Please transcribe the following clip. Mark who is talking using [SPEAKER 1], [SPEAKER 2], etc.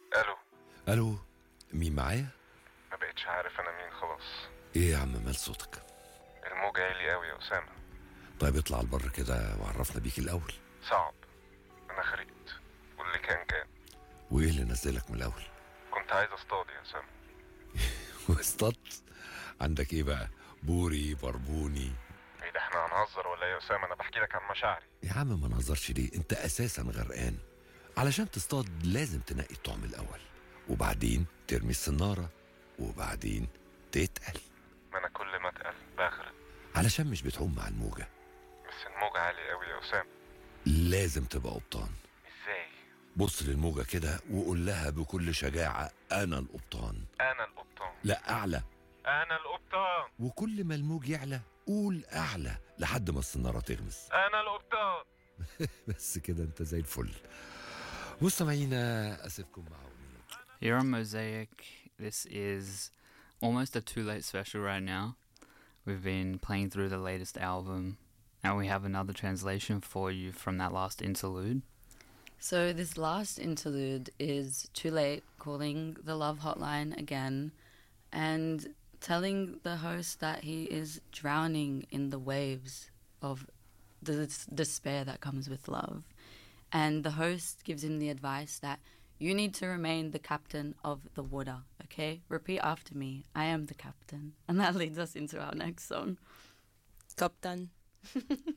[SPEAKER 1] الو
[SPEAKER 2] الو مين معايا
[SPEAKER 1] ما بقتش عارف انا مين خلاص
[SPEAKER 2] ايه يا عم مال صوتك
[SPEAKER 1] الموج عالي قوي يا اسامه
[SPEAKER 2] طيب اطلع البر كده وعرفنا بيك الاول
[SPEAKER 1] صعب انا خرقت واللي كان كان
[SPEAKER 2] وايه اللي نزلك من الاول
[SPEAKER 1] كنت عايز اصطاد يا اسامه
[SPEAKER 2] واصطدت عندك ايه بقى بوري بربوني
[SPEAKER 1] ايه ده احنا هنهزر ولا ايه يا اسامه انا بحكي لك عن مشاعري
[SPEAKER 2] يا عم ما نهزرش ليه انت اساسا غرقان علشان تصطاد لازم تنقي الطعم الاول وبعدين ترمي السناره وبعدين تتقل
[SPEAKER 1] ما انا كل ما اتقل بغرق
[SPEAKER 2] علشان مش بتعوم مع الموجه
[SPEAKER 1] بس الموج عالي قوي يا اسامه
[SPEAKER 2] لازم تبقى قبطان
[SPEAKER 1] ازاي
[SPEAKER 2] بص للموجه كده وقول لها بكل شجاعه انا القبطان
[SPEAKER 1] انا القبطان
[SPEAKER 2] لا اعلى
[SPEAKER 1] انا القبطان
[SPEAKER 2] وكل ما الموج يعلى قول اعلى لحد ما السناره تغمز
[SPEAKER 1] انا القبطان
[SPEAKER 2] بس كده انت زي الفل مستمعينا اسيبكم مع أغنية.
[SPEAKER 3] Here on Mosaic, this is almost a too late special right now. We've been playing through the latest album, and we have another translation for you from that last interlude.
[SPEAKER 4] So, this last interlude is Too Late calling the love hotline again and telling the host that he is drowning in the waves of the s- despair that comes with love. And the host gives him the advice that you need to remain the captain of the water, okay? Repeat after me I am the captain. And that leads us into our next song.
[SPEAKER 5] Kaptan.